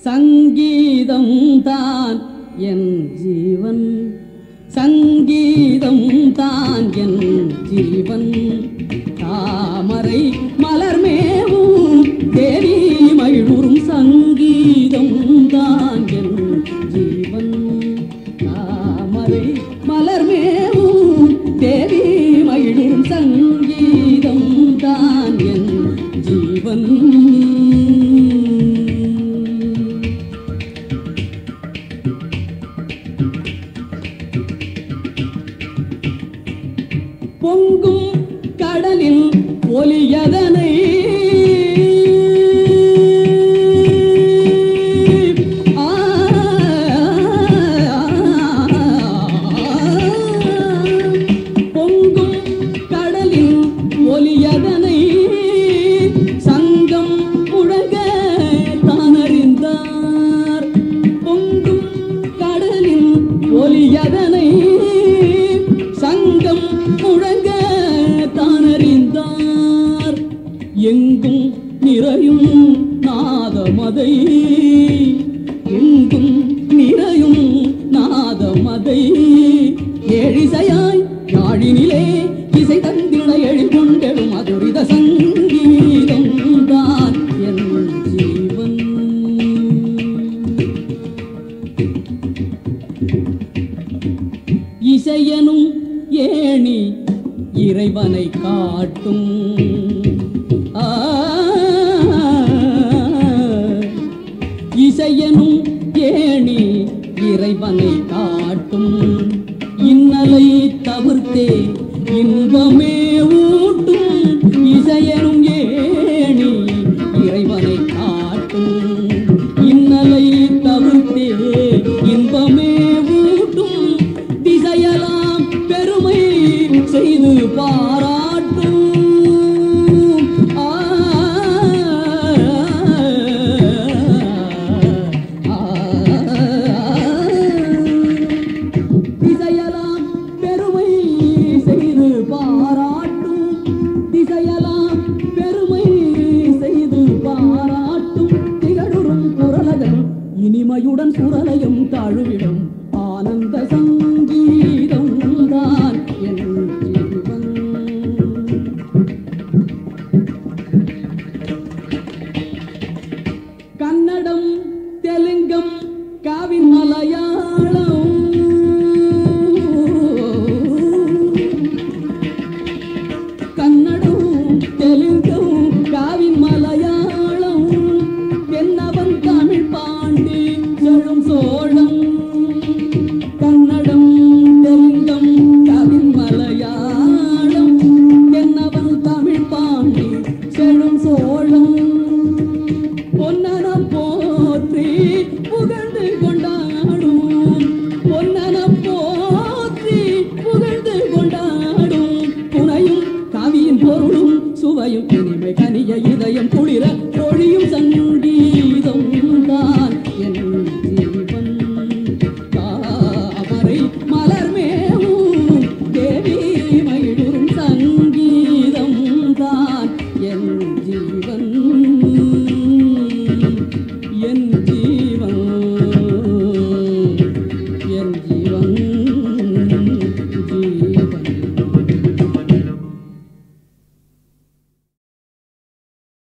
சங்கீதம் தான் என் ஜீவன் சங்கீதம் தான் என் ஜீவன் தாமரை மலர்மேவும் தேவி மகிழுறும் சங்கீதம் தான் என் ஜீவன் தாமரை மலர்மேவும் தேவி மகிழும் சங்கீதம் தான் என் ஜீவன் பொங்கும் கடலில் ஒலியதனை ஆ, பொங்கும் கடலில் ஒலியதனை சங்கம் முழங்க தானறிந்தார் பொங்கும் கடலில் ஒலியதனை சங்கம் முழங்க தானறிந்தார் எங்கும் நிறையும் நாதமதை எங்கும் நிறையும் நாதமதை ஏழிசையாய் யாழினிலே இசை தந்திட எழில்கொண்டெழும் அதுரித சங்கீதம் தான் என் ஜீவன் இசையனும் ஏணி இறைவனை காட்டும் ஆ, இசையனும் ஏணி இறைவனை காட்டும் இன்னலை தவிர்த்தே இன்பமே ஊட்டும் இசையனும் ஏணி இறைவனை காட்டும் இன்னலை தவிர்த்தே இன்பமே ஊட்டும் திசையலாம் பெருமை செய்து பாராட்டும் ஆ, ஆ, திசையலாம் பெருமை செய்து பாராட்டும் திசையலாம் பெருமை செய்து பாராட்டும் திகழுறும் குரலகம் இனிமையுடன் சுரலையும் தாழுவிடும் ஆனந்த சங்கீதம் தான் என் ஜீவன் கன்னடம் தெலுங்கம் காவின் மலையாளம்